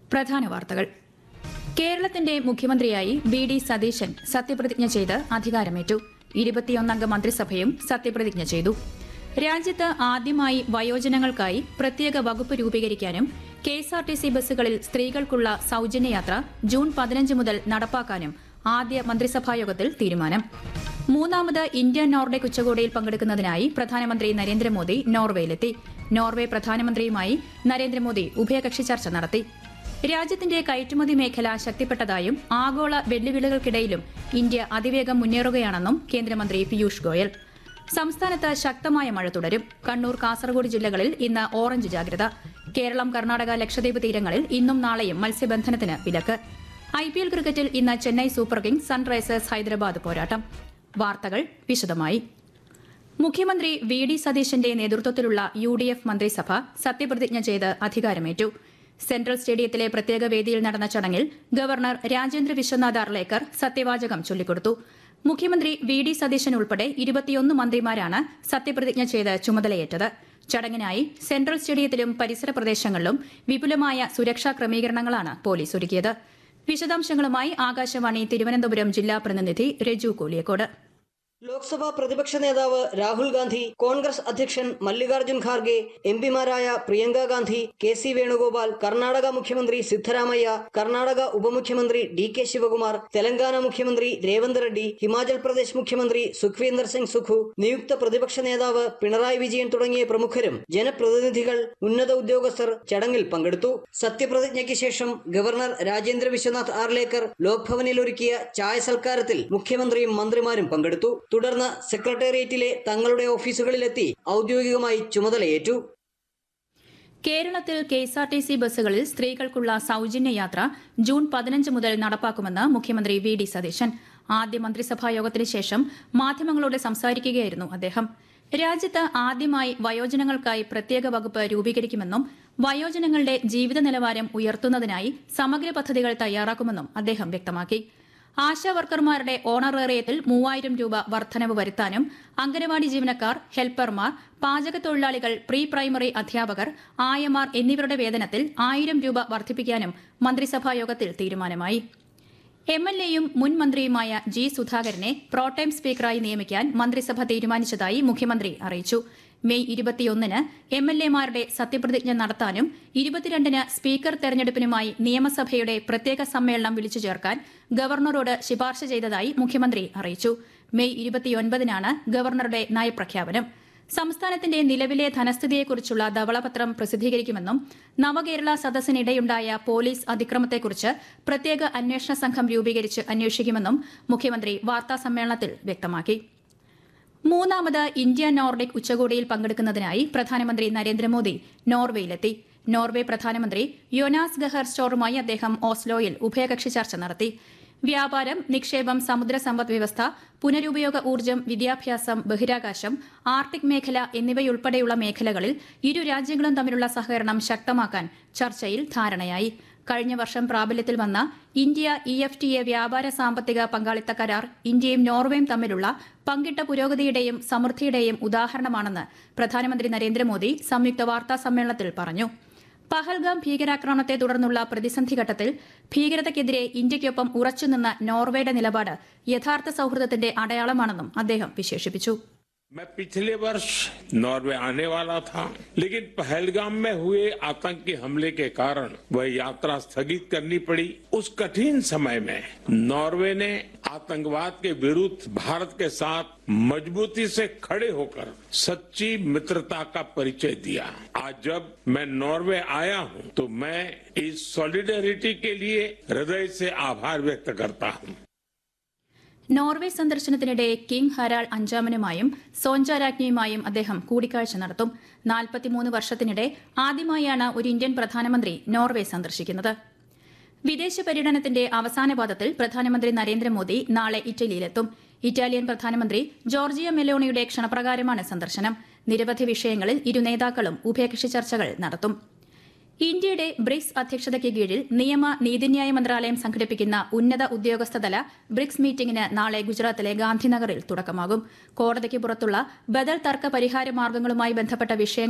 പ്രധാന വാർത്തകൾ കേരളത്തിന്റെ മുഖ്യമന്ത്രിയായി വി ഡി സതീശൻ സത്യപ്രതിജ്ഞ ചെയ്ത് അധികാരമേറ്റു ഇരുപത്തിയൊന്നംഗ മന്ത്രിസഭയും സത്യപ്രതിജ്ഞ ചെയ്തു രാജ്യത്ത് ആദ്യമായി വയോജനങ്ങൾക്കായി പ്രത്യേക വകുപ്പ് രൂപീകരിക്കാനും K S R T C ബസ്സുകളിൽ സ്ത്രീകൾക്കുള്ള സൌജന്യയാത്ര ജൂൺ പതിനഞ്ച് മുതൽ നടപ്പാക്കാനും ആദ്യ മന്ത്രിസഭായോഗത്തിൽ തീരുമാനം മൂന്നാമത് ഇന്ത്യ നോർഡേക് ഉച്ചകോടിയിൽ പങ്കെടുക്കുന്നതിനായി പ്രധാനമന്ത്രി നരേന്ദ്രമോദി നോർവേയിലെത്തി നോർവേ പ്രധാനമന്ത്രിയുമായി നരേന്ദ്രമോദി ഉഭയകക്ഷി ചർച്ച നടത്തി രാജ്യത്തിന്റെ കയറ്റുമതി മേഖല ശക്തിപ്പെട്ടതായും ആഗോള വെല്ലുവിളികൾക്കിടയിലും ഇന്ത്യ അതിവേഗം മുന്നേറുകയാണെന്നും കേന്ദ്രമന്ത്രി പീയൂഷ് ഗോയൽ സംസ്ഥാനത്ത് ശക്തമായ മഴ തുടരും കണ്ണൂർ കാസർഗോഡ് ജില്ലകളിൽ ഇന്ന് ഓറഞ്ച് ജാഗ്രത കേരളം കർണാടക ലക്ഷദ്വീപ് തീരങ്ങളിൽ ഇന്നും നാളെയും മത്സ്യബന്ധനത്തിന് വിലക്ക് ഐ പി എൽ ക്രിക്കറ്റിൽ ഇന്ന് Chennai Super Kings Sunrisers Hyderabad പോരാട്ടം വാർത്തകൾ വിശദമായി മുഖ്യമന്ത്രി വി ഡി സതീശന്റെ നേതൃത്വത്തിലുള്ള യു ഡി എഫ് മന്ത്രിസഭ സത്യപ്രതിജ്ഞ ചെയ്ത് അധികാരമേറ്റു സെൻട്രൽ സ്റ്റേഡിയത്തിലെ പ്രത്യേക വേദിയിൽ നടന്ന ചടങ്ങിൽ ഗവർണർ രാജേന്ദ്ര വിശ്വനാഥ് അർലേക്കർ സത്യവാചകം ചൊല്ലിക്കൊടുത്തു മുഖ്യമന്ത്രി വി ഡി സതീശൻ ഉൾപ്പെടെ ഇരുപത്തിയൊന്ന് മന്ത്രിമാരാണ് സത്യപ്രതിജ്ഞ ചെയ്ത് ചുമതലയേറ്റത് ചടങ്ങിനായി സെൻട്രൽ സ്റ്റേഡിയത്തിലും പരിസര പ്രദേശങ്ങളിലും വിപുലമായ സുരക്ഷാ ക്രമീകരണങ്ങളാണ് പോലീസ് ഒരുക്കിയത് വിശദാംശങ്ങളുമായി ആകാശവാണി തിരുവനന്തപുരം ജില്ലാ പ്രതിനിധി രജു കൂലിയക്കോട് ലോക്സഭാ പ്രതിപക്ഷ നേതാവ് രാഹുൽ ഗാന്ധി കോൺഗ്രസ് അധ്യക്ഷൻ മല്ലികാർജ്ജുൻ ഖാർഗെ എംപിമാരായ പ്രിയങ്ക ഗാന്ധി കെ സി വേണുഗോപാൽ കർണാടക മുഖ്യമന്ത്രി സിദ്ധരാമയ്യ കർണാടക ഉപമുഖ്യമന്ത്രി ഡി കെ ശിവകുമാർ തെലങ്കാന മുഖ്യമന്ത്രി രേവന്ത് റെഡ്ഡി ഹിമാചൽ പ്രദേശ് മുഖ്യമന്ത്രി സുഖ്വീന്ദർ സിംഗ് സുഖു നിയുക്ത പ്രതിപക്ഷ നേതാവ് പിണറായി വിജയൻ തുടങ്ങിയ പ്രമുഖരും ജനപ്രതിനിധികൾ ഉന്നത ഉദ്യോഗസ്ഥർ ചടങ്ങിൽ പങ്കെടുത്തു സത്യപ്രതിജ്ഞയ്ക്ക് ശേഷം ഗവർണർ രാജേന്ദ്ര വിശ്വനാഥ് ആർലേക്കർ ലോക്ഭവനിൽ ഒരുക്കിയ ചായ സൽക്കാരത്തിൽ മുഖ്യമന്ത്രിയും മന്ത്രിമാരും പങ്കെടുത്തു തുടർന്ന് സെക്രട്ടേറിയറ്റിലെ തങ്ങളുടെ ഓഫീസുകളിലെത്തി ഔദ്യോഗികമായി ചുമതലയേറ്റു കേരളത്തിൽ K S R T C ബസ്സുകളിൽ സ്ത്രീകൾക്കുള്ള സൌജന്യ യാത്ര ജൂൺ പതിനഞ്ച് മുതൽ നടപ്പാക്കുമെന്ന് മുഖ്യമന്ത്രി വി ഡി സതീശൻ ആദ്യ മന്ത്രിസഭാ യോഗത്തിന് ശേഷം മാധ്യമങ്ങളോട് സംസാരിക്കുകയായിരുന്നു അദ്ദേഹം രാജ്യത്ത് ആദ്യമായി വയോജനങ്ങൾക്കായി പ്രത്യേക വകുപ്പ് രൂപീകരിക്കുമെന്നും വയോജനങ്ങളുടെ ജീവിത നിലവാരം ഉയർത്തുന്നതിനായി സമഗ്ര പദ്ധതികൾ തയ്യാറാക്കുമെന്നും അദ്ദേഹം വ്യക്തമാക്കി ആശാ വർക്കർമാരുടെ ഓണറേറിയത്തിൽ മൂവായിരം രൂപ വർധനവ് വരുത്താനും അംഗനവാടി ജീവനക്കാർ ഹെൽപ്പർമാർ പാചകത്തൊഴിലാളികൾ പ്രീ പ്രൈമറി അധ്യാപകർ ആയമാർ എന്നിവരുടെ വേതനത്തിൽ ആയിരം രൂപ വർദ്ധിപ്പിക്കാനും മന്ത്രിസഭാ യോഗത്തിൽ തീരുമാനമായി എം എൽ എയും മുൻ മന്ത്രിയുമായ ജി സുധാകരനെ പ്രോടൈം സ്പീക്കറായി നിയമിക്കാൻ മന്ത്രിസഭ തീരുമാനിച്ചതായി മുഖ്യമന്ത്രി അറിയിച്ചു മെയ് ഇരുപത്തിയൊന്നിന് എം എൽ എമാരുടെ സത്യപ്രതിജ്ഞ നടത്താനും ഇരുപത്തിരണ്ടിന് സ്പീക്കർ തെരഞ്ഞെടുപ്പിനുമായി നിയമസഭയുടെ പ്രത്യേക സമ്മേളനം വിളിച്ചു ചേർക്കാൻ ഗവർണറോട് ശുപാർശ ചെയ്തതായി മുഖ്യമന്ത്രി അറിയിച്ചു മെയ് ഇരുപത്തിയൊൻപതിനാണ് ഗവർണറുടെ നയപ്രഖ്യാപനം സംസ്ഥാനത്തിന്റെ നിലവിലെ ധനസ്ഥിതിയെക്കുറിച്ചുള്ള ധവളപത്രം പ്രസിദ്ധീകരിക്കുമെന്നും നവകേരള സദസ്സിനിടെയുണ്ടായ പോലീസ് അതിക്രമത്തെക്കുറിച്ച് പ്രത്യേക അന്വേഷണ സംഘം രൂപീകരിച്ച് അന്വേഷിക്കുമെന്നും മുഖ്യമന്ത്രി വാർത്താസമ്മേളനത്തിൽ വ്യക്തമാക്കി മൂന്നാമത് ഇന്ത്യ നോർഡിക് ഉച്ചകോടിയിൽ പങ്കെടുക്കുന്നതിനായി പ്രധാനമന്ത്രി നരേന്ദ്രമോദി നോർവേയിലെത്തി നോർവേ പ്രധാനമന്ത്രി യൊനാസ് ഗഹർ സ്റ്റോറുമായി അദ്ദേഹം ഓസ്ലോയിൽ ഉഭയകക്ഷി ചർച്ച നടത്തി വ്യാപാരം നിക്ഷേപം സമുദ്ര സമ്പദ് വ്യവസ്ഥ പുനരുപയോഗ ഊർജ്ജം വിദ്യാഭ്യാസം ബഹിരാകാശം ആർട്ടിക് മേഖല എന്നിവയുൾപ്പെടെയുള്ള മേഖലകളിൽ ഇരു രാജ്യങ്ങളും തമ്മിലുള്ള സഹകരണം ശക്തമാക്കാൻ ചർച്ചയിൽ ധാരണയായി കഴിഞ്ഞ വർഷം പ്രാബല്യത്തിൽ വന്ന India E F T A വ്യാപാര സാമ്പത്തിക പങ്കാളിത്ത കരാർ ഇന്ത്യയും നോർവേയും തമ്മിലുള്ള പങ്കിട്ട പുരോഗതിയുടെയും സമൃദ്ധിയുടെയും ഉദാഹരണമാണെന്ന് പ്രധാനമന്ത്രി നരേന്ദ്രമോദി സംയുക്ത വാർത്താ സമ്മേളനത്തിൽ പറഞ്ഞു പഹൽഗാം ഭീകരാക്രമണത്തെ തുടർന്നുള്ള പ്രതിസന്ധി ഘട്ടത്തിൽ ഭീകരതയ്ക്കെതിരെ ഇന്ത്യയ്ക്കൊപ്പം ഉറച്ചുനിന്ന നോർവേയുടെ നിലപാട് യഥാർത്ഥ സൌഹൃദത്തിന്റെ അടയാളമാണെന്നും അദ്ദേഹം വിശേഷിപ്പിച്ചു मैं पिछले वर्ष नॉर्वे आने वाला था लेकिन पहलगाम में हुए आतंकी हमले के कारण वह यात्रा स्थगित करनी पड़ी उस कठिन समय में नॉर्वे ने आतंकवाद के विरुद्ध भारत के साथ मजबूती से खड़े होकर सच्ची मित्रता का परिचय दिया आज जब मैं नॉर्वे आया हूं तो मैं इस सॉलिडेरिटी के लिए हृदय से आभार व्यक्त करता हूं നോർവേ സന്ദർശനത്തിനിടെ കിങ് ഹരാൾ അഞ്ചാമനുമായും സോഞ്ച രാജ്ഞിയുമായും അദ്ദേഹം കൂടിക്കാഴ്ച നടത്തും നാൽപ്പത്തിമൂന്ന് വർഷത്തിനിടെ ആദ്യമായാണ് ഒരു ഇന്ത്യൻ പ്രധാനമന്ത്രി നോർവേ സന്ദർശിക്കുന്നത് വിദേശ പര്യടനത്തിന്റെ അവസാന പാദത്തിൽ പ്രധാനമന്ത്രി നരേന്ദ്രമോദി നാളെ ഇറ്റലിയിലെത്തും ഇറ്റാലിയൻ പ്രധാനമന്ത്രി ജോർജിയ മെലോണിയുടെ ക്ഷണപ്രകാരമാണ് സന്ദർശനം നിരവധി വിഷയങ്ങളിൽ ഇരു നേതാക്കളും ഉഭയകക്ഷി ചർച്ചകൾ നടത്തും ഇന്ത്യയുടെ ബ്രിക്സ് അധ്യക്ഷതയ്ക്ക് കീഴിൽ നിയമ നീതിന്യായ മന്ത്രാലയം സംഘടിപ്പിക്കുന്ന ഉന്നത ഉദ്യോഗസ്ഥതല ബ്രിക്സ് മീറ്റിംഗിന് നാളെ ഗുജറാത്തിലെ ഗാന്ധിനഗറിൽ തുടക്കമാകും കോടതിക്ക് പുറത്തുള്ള ബദൽ തർക്ക പരിഹാര മാർഗങ്ങളുമായി ബന്ധപ്പെട്ട വിഷയങ്ങൾ